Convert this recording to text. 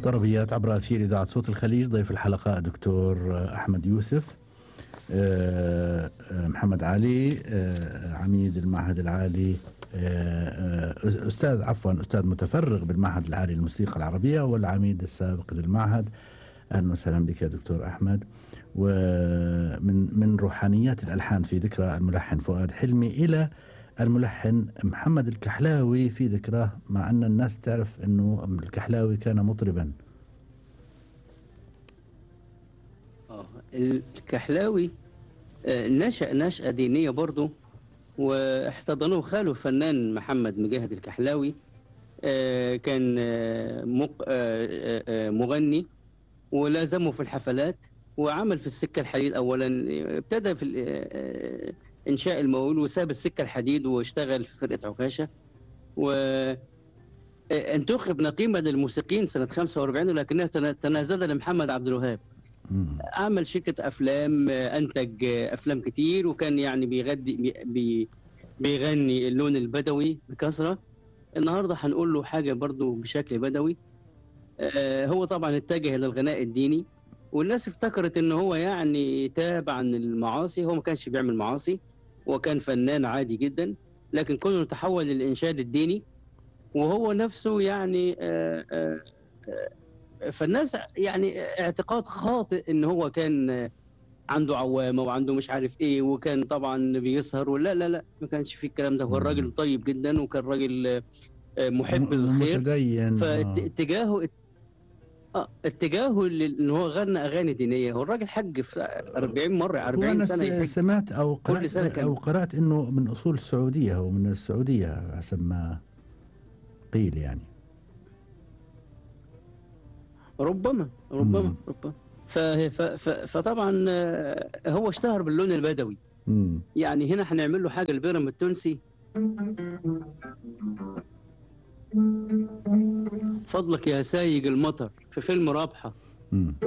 طربيات عبر أثير إذاعة صوت الخليج ضيف الحلقة الدكتور أحمد يوسف آه، آه، محمد علي آه، عميد المعهد العالي آه، آه، أستاذ عفوا أستاذ متفرغ بالمعهد العالي للموسيقى العربية والعميد السابق للمعهد أهلا وسهلا بك يا دكتور أحمد ومن من روحانيات الألحان في ذكرى الملحن فؤاد حلمي إلى الملحن محمد الكحلاوي في ذكراه مع أن الناس تعرف أنه الكحلاوي كان مطربا اه الكحلاوي آه، نشأ نشأة دينية برضه واحتضنوه خاله الفنان محمد مجاهد الكحلاوي آه، كان آه، مق- آه، آه، آه، مغني ولازمه في الحفلات وعمل في السكة الحديد أولا ابتدى في ال- آه، إنشاء المقاول وساب السكة الحديد واشتغل في فرقة عكاشة و آه، انتخب نقيبا للموسيقيين سنة 45 ولكنه تنا- تنازل لمحمد عبد الوهاب مم. عمل شركة أفلام آه، أنتج آه، أفلام كتير وكان يعني بيغدي بي بي بيغني اللون البدوي بكثرة النهاردة هنقول له حاجة برضو بشكل بدوي آه، هو طبعا اتجه للغناء الديني والناس افتكرت ان هو يعني تاب عن المعاصي هو ما كانش بيعمل معاصي وكان فنان عادي جدا لكن كونه تحول للإنشاد الديني وهو نفسه يعني آه، آه، آه، فالناس يعني اعتقاد خاطئ ان هو كان آه، عنده عوامه وعنده مش عارف ايه وكان طبعا بيسهر ولا لا لا ما كانش فيه الكلام ده هو مم. الراجل طيب جدا وكان راجل آه، آه، محب للخير متدين آه. فاتجاهه اه اتجاهه لل- ان هو غنى اغاني دينيه هو الراجل حج في 40 مره 40 وأنا سنه س- يحج سمعت أو كل قرأت سنة كان- أو قرأت أنه من أصول السعودية أو من السعودية حسب ما قيل يعني ربما ربما مم. ربما ف- ف- ف- فطبعا آه، هو اشتهر باللون البدوي مم. يعني هنا هنعمل له حاجه البيرم التونسي فضلك يا سايق المطر في فيلم رابحه مم.